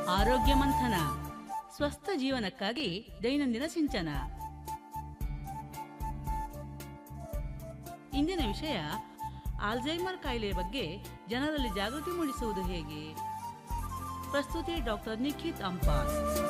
ಆರೋಗ್ಯ ಮಂಥನ ಸ್ವಸ್ಥ ಜೀವನಕ್ಕಾಗಿ ದೈನಂದಿನ ಸಿಂಚನ ಇಂದಿನ ವಿಷಯ ಆಲ್ಝೈಮರ್ ಕಾಯಿಲೆಯ ಬಗ್ಗೆ ಜನರಲ್ಲಿ ಜಾಗೃತಿ ಮೂಡಿಸುವುದು ಹೇಗೆ ಪ್ರಸ್ತುತಿ doctor Nikhith Ampar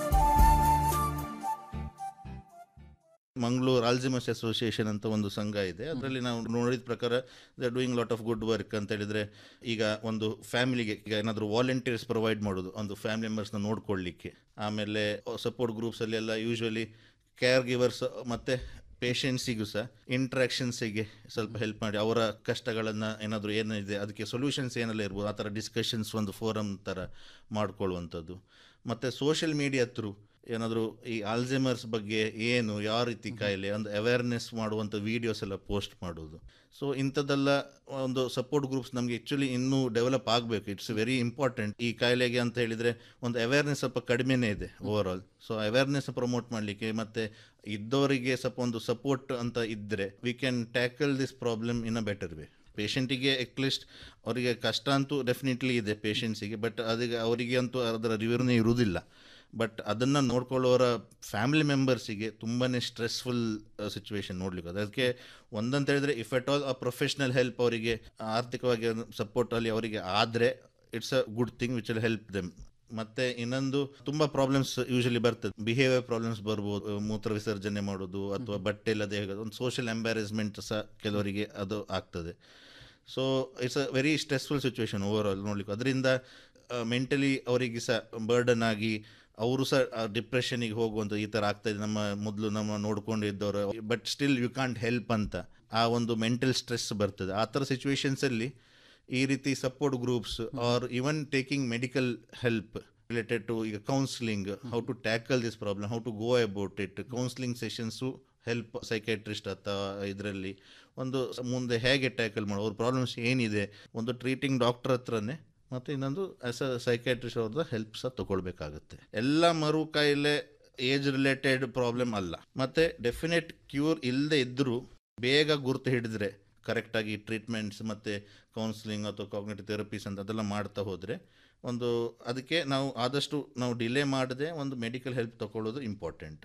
Mangaluru Alzheimer's association ಅಂತ ಒಂದು ಸಂಘ ಇದೆ ಅದರಲ್ಲಿ ನಾವು ನೋಡಿದ ಪ್ರಕಾರ the doing lot of good work ಅಂತ ಹೇಳಿದ್ರೆ ಈಗ ಒಂದು ಫ್ಯಾಮಿಲಿಗೆ ಈಗ ಏನಾದರೂ ವಾಲಂಟಿಯರ್ಸ್ ಪ್ರೊವೈಡ್ ಮಾಡೋದು ಒಂದು ಫ್ಯಾಮಿಲಿ ಮೆಂಬರ್ಸ್ನ ನೋಡ್ಕೊಳ್ಳಿಕ್ಕೆ ಆಮೇಲೆ ಸಪೋರ್ಟ್ ಗ್ರೂಪ್ಸಲ್ಲಿ ಎಲ್ಲ ಯೂಶ್ವಲಿ ಕೇರ್ ಗಿವರ್ಸ್ ಮತ್ತು ಪೇಷಂಟ್ಸಿಗೂ ಸಹ ಇಂಟ್ರಾಕ್ಷನ್ಸಿಗೆ ಸ್ವಲ್ಪ ಹೆಲ್ಪ್ ಮಾಡಿ ಅವರ ಕಷ್ಟಗಳನ್ನು ಏನಾದರೂ ಏನಿದೆ ಅದಕ್ಕೆ ಸೊಲ್ಯೂಷನ್ಸ್ ಏನೆಲ್ಲ ಇರ್ಬೋದು ಆ ಥರ ಡಿಸ್ಕಷನ್ಸ್ ಒಂದು ಫೋರಮ್ ಥರ ಮಾಡ್ಕೊಳ್ಳುವಂಥದ್ದು ಮತ್ತು ಸೋಷಿಯಲ್ ಮೀಡಿಯಾ ಥ್ರೂ ಏನಾದರೂ ಈ ಆಲ್ಝೈಮರ್ಸ್ ಬಗ್ಗೆ ಏನು ಯಾವ ರೀತಿ ಕಾಯಿಲೆ ಒಂದು ಅವೇರ್ನೆಸ್ ಮಾಡುವಂಥ ವೀಡಿಯೋಸ್ ಎಲ್ಲ ಪೋಸ್ಟ್ ಮಾಡೋದು ಸೊ ಇಂಥದ್ದೆಲ್ಲ ಒಂದು ಸಪೋರ್ಟ್ ಗ್ರೂಪ್ಸ್ ನಮಗೆ ಆ್ಯಕ್ಚುಲಿ ಇನ್ನೂ ಡೆವಲಪ್ ಆಗಬೇಕು ಇಟ್ಸ್ ವೆರಿ ಇಂಪಾರ್ಟೆಂಟ್ ಈ ಕಾಯಿಲೆಗೆ ಅಂತ ಹೇಳಿದರೆ ಒಂದು ಅವೇರ್ನೆಸ್ ಸ್ವಲ್ಪ ಕಡಿಮೆನೇ ಇದೆ over all so awareness promote ಮಾಡಲಿಕ್ಕೆ ಮತ್ತು ಇದ್ದವರಿಗೆ ಸ್ವಲ್ಪ ಒಂದು ಸಪೋರ್ಟ್ ಅಂತ ಇದ್ದರೆ we can tackle this problem in a better way ಪೇಷಂಟಿಗೆ ಅಟ್ಲೀಸ್ಟ್ ಅವರಿಗೆ ಕಷ್ಟ ಅಂತೂ ಡೆಫಿನೆಟ್ಲಿ ಇದೆ ಪೇಷಂಟ್ಸಿಗೆ ಬಟ್ ಅದಕ್ಕೆ ಅವರಿಗೆ ಅಂತೂ ಅದರ ರಿವ್ಯೂನೇ ಇರುವುದಿಲ್ಲ ಬಟ್ ಅದನ್ನು ನೋಡ್ಕೊಳ್ಳೋರ ಫ್ಯಾಮಿಲಿ ಮೆಂಬರ್ಸಿಗೆ ತುಂಬಾ ಸ್ಟ್ರೆಸ್ಫುಲ್ ಸಿಚುವೇಶನ್ ನೋಡ್ಲಿಕ್ಕೆ ಅದಕ್ಕೆ ಒಂದಂತ ಹೇಳಿದ್ರೆ if at all a professional help ಅವರಿಗೆ ಆರ್ಥಿಕವಾಗಿ ಸಪೋರ್ಟ್ ಅಲ್ಲಿ ಅವರಿಗೆ ಆದರೆ it's a good thing which will help them ಮತ್ತೆ ಇನ್ನೊಂದು ತುಂಬಾ ಪ್ರಾಬ್ಲಮ್ಸ್ ಯೂಶಲಿ ಬರ್ತದೆ ಬಿಹೇವಿಯರ್ ಪ್ರಾಬ್ಲಮ್ಸ್ ಬರ್ಬೋದು ಮೂತ್ರ ವಿಸರ್ಜನೆ ಮಾಡೋದು ಅಥವಾ ಬಟ್ಟೆ ಇಲ್ಲದೆ ಹೇಗೋದು ಒಂದು ಸೋಷಿಯಲ್ ಎಂಬ್ಯಾರೇಸ್ಮೆಂಟ್ ಸಹ ಕೆಲವರಿಗೆ ಅದು ಆಗ್ತದೆ so it's a very stressful situation over all ನೋಡ್ಲಿಕ್ಕೆ ಅದರಿಂದ ಮೆಂಟಲಿ ಅವರಿಗೆ ಸಹ ಬರ್ಡನ್ ಆಗಿ ಅವರು ಸಹ ಡಿಪ್ರೆಷನಿಗೆ ಹೋಗುವಂಥ ಈ ಥರ ಆಗ್ತಾಯಿದೆ ನಮ್ಮ ಮೊದಲು ನಮ್ಮ ನೋಡ್ಕೊಂಡಿದ್ದವರು but still you can't help ಅಂತ ಆ ಒಂದು ಮೆಂಟಲ್ ಸ್ಟ್ರೆಸ್ ಬರ್ತದೆ ಆ ಥರ ಸಿಚುವೇಶನ್ಸಲ್ಲಿ ಈ ರೀತಿ support groups are even taking medical help related to ಈಗ counselling how to tackle this problem how to go about it counselling sessions help psychiatrist ಅಥವಾ ಇದರಲ್ಲಿ ಒಂದು ಮುಂದೆ ಹೇಗೆ ಟ್ಯಾಕಲ್ ಮಾಡೋ ಅವ್ರ ಪ್ರಾಬ್ಲಮ್ಸ್ ಏನಿದೆ ಒಂದು ಟ್ರೀಟಿಂಗ್ ಡಾಕ್ಟರ್ ಹತ್ರನೇ ಮತ್ತು ಇನ್ನೊಂದು ಆಸ್ ಅ ಸೈಕೈಟ್ರಿಸ್ಟ್ ಅವ್ರದ್ದು ಹೆಲ್ಪ್ ಸಹ ತಗೊಳ್ಬೇಕಾಗುತ್ತೆ ಎಲ್ಲ ಮರು ಕಾಯಿಲೆ ಏಜ್ ರಿಲೇಟೆಡ್ ಪ್ರಾಬ್ಲಮ್ ಅಲ್ಲ ಮತ್ತು ಡೆಫಿನೆಟ್ ಕ್ಯೂರ್ ಇಲ್ಲದೆ ಇದ್ದರೂ ಬೇಗ ಗುರುತು ಹಿಡಿದ್ರೆ ಕರೆಕ್ಟಾಗಿ ಟ್ರೀಟ್ಮೆಂಟ್ಸ್ ಮತ್ತು ಕೌನ್ಸಿಲಿಂಗ್ ಅಥವಾ ಕಾಗ್ನೇಟಿವ್ ಥೆರಪೀಸ್ ಅಂತ ಅದೆಲ್ಲ ಮಾಡ್ತಾ ಹೋದರೆ ಒಂದು ಅದಕ್ಕೆ ನಾವು ಆದಷ್ಟು ನಾವು ಡಿಲೇ ಮಾಡದೆ ಒಂದು ಮೆಡಿಕಲ್ ಹೆಲ್ಪ್ ತಗೊಳ್ಳೋದು ಇಂಪಾರ್ಟೆಂಟ್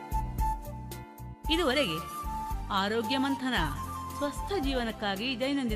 ಇದುವರೆಗೆ ಆರೋಗ್ಯ ಮಂಥನ ಸ್ವಸ್ಥ ಜೀವನಕ್ಕಾಗಿ ದೈನಂದಿನ